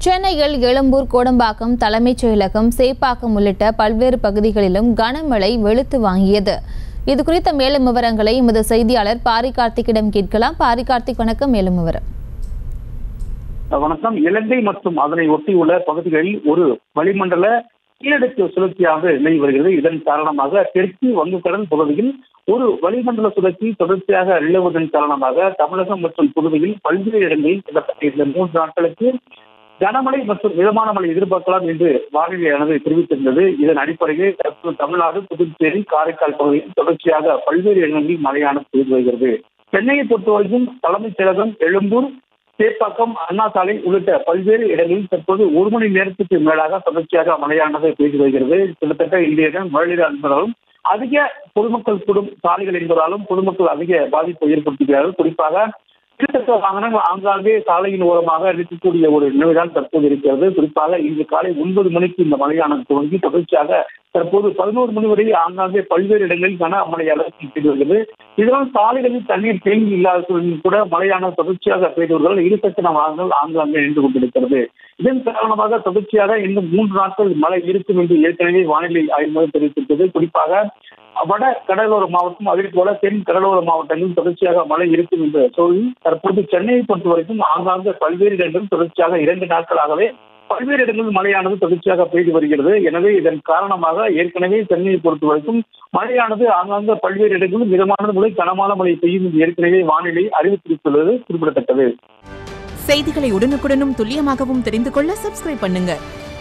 சென்னையில் எழும்பூர் கோடம்பாக்கம் தலைமைச் செயலகம் சேப்பாக்கம் உள்ளிட்ட பல்வேறு பகுதிகளிலும் கனமழை வெளுத்து வாங்கியது இது குறித்த மேலும் விவரங்களை எமது செய்தியாளர் பாரி கார்த்திக்கிடம் கேட்கலாம் பாரி கார்த்திக் வணக்கம் மேலும் விவரம் வணக்கம் இலங்கை மற்றும் அதனை ஒட்டியுள்ள பகுதிகளில் ஒரு வளிமண்டல கீழடுக்கு சுழற்சியாக நிலவி வருகிறது இதன் காரணமாக தெற்கு வங்கக்கடல் பகுதியில் ஒரு வளிமண்டல சுழற்சி தொடர்ச்சியாக நிலவுவதன் காரணமாக தமிழகம் மற்றும் புதுவையில் பல்வேறு இடங்களில் கிட்டத்தட்ட இந்த மூன்று நாட்களுக்கு கனமழை மற்றும் மிதமான மழை எதிர்பார்க்கலாம் என்று வானிலையானது தெரிவித்திருந்தது இதன் அடிப்படையில் தற்போது தமிழ்நாடு புதுச்சேரி காரைக்கால் பகுதியில் தொடர்ச்சியாக பல்வேறு இடங்களில் மழையானது பெய்து வருகிறது சென்னையை பொறுத்தவரைக்கும் தலைமைச் செயலகம் எழும்பூர் சேப்பாக்கம் அண்ணா சாலை உள்ளிட்ட பல்வேறு இடங்களில் தற்போது ஒரு மணி நேரத்துக்கு மேலாக தொடர்ச்சியாக மழையானது பெய்து வருகிறது கிட்டத்தட்ட இன்றைய தினம் மழை என்பதாலும் அதிக பொதுமக்கள் கூடும் சாலைகள் என்பதாலும் பொதுமக்கள் அதிக பாதிப்பை ஏற்படுத்துகிறார்கள் குறிப்பாக இருசக்கர வாகனங்கள் ஆங்காங்கே சாலையின் ஓரமாக நிற்கக்கூடிய ஒரு நிலைதான் தற்போது இருக்கிறது குறிப்பாக இன்று காலை ஒன்பது மணிக்கு இந்த மழையானது துவங்கி தொடர்ச்சியாக தற்போது பதினோரு மணி வரை ஆங்காங்கே பல்வேறு இடங்களில் கனமழை அளவுக்கு பெய்து வருகிறது இதனால் சாலைகளில் தண்ணீர் தேங்கி இல்லாத சூழலில் கூட மழையான தொடர்ச்சியாக பெய்து வருவதால் இருசக்கர வாகனங்கள் ஆங்காங்கே நின்று கொண்டிருக்கிறது இதன் காரணமாக தொடர்ச்சியாக இன்னும் மூன்று நாட்கள் மழை இருக்கும் என்று ஏற்கனவே வானிலை ஆய்வு மையம் தெரிவித்திருக்கிறது குறிப்பாக வட கடலோர மாவட்டம் அதே போல தென் கடலோர மாவட்டங்களில் தொடர்ச்சியாக மழை இருக்கும் என்ற சூழலில் தற்போது சென்னையை பொறுத்த வரைக்கும் ஆங்காங்கே பல்வேறு இடங்களில் தொடர்ச்சியாக இரண்டு நாட்களாகவே பல்வேறு இடங்களில் மழையானது தொடர்ச்சியாக பெய்து வருகிறது எனவே இதன் காரணமாக ஏற்கனவே சென்னையை பொறுத்த வரைக்கும் மழையானது ஆங்காங்க பல்வேறு இடங்களில் மிதமான மழை கனமான மழை பெய்யும் என்று ஏற்கனவே வானிலை அறிவித்திருப்பது குறிப்பிடத்தக்கது செய்திகளை உடனுக்குடனும் துல்லியமாகவும் தெரிந்து கொள்ள சப்ஸ்கிரைப் பண்ணுங்க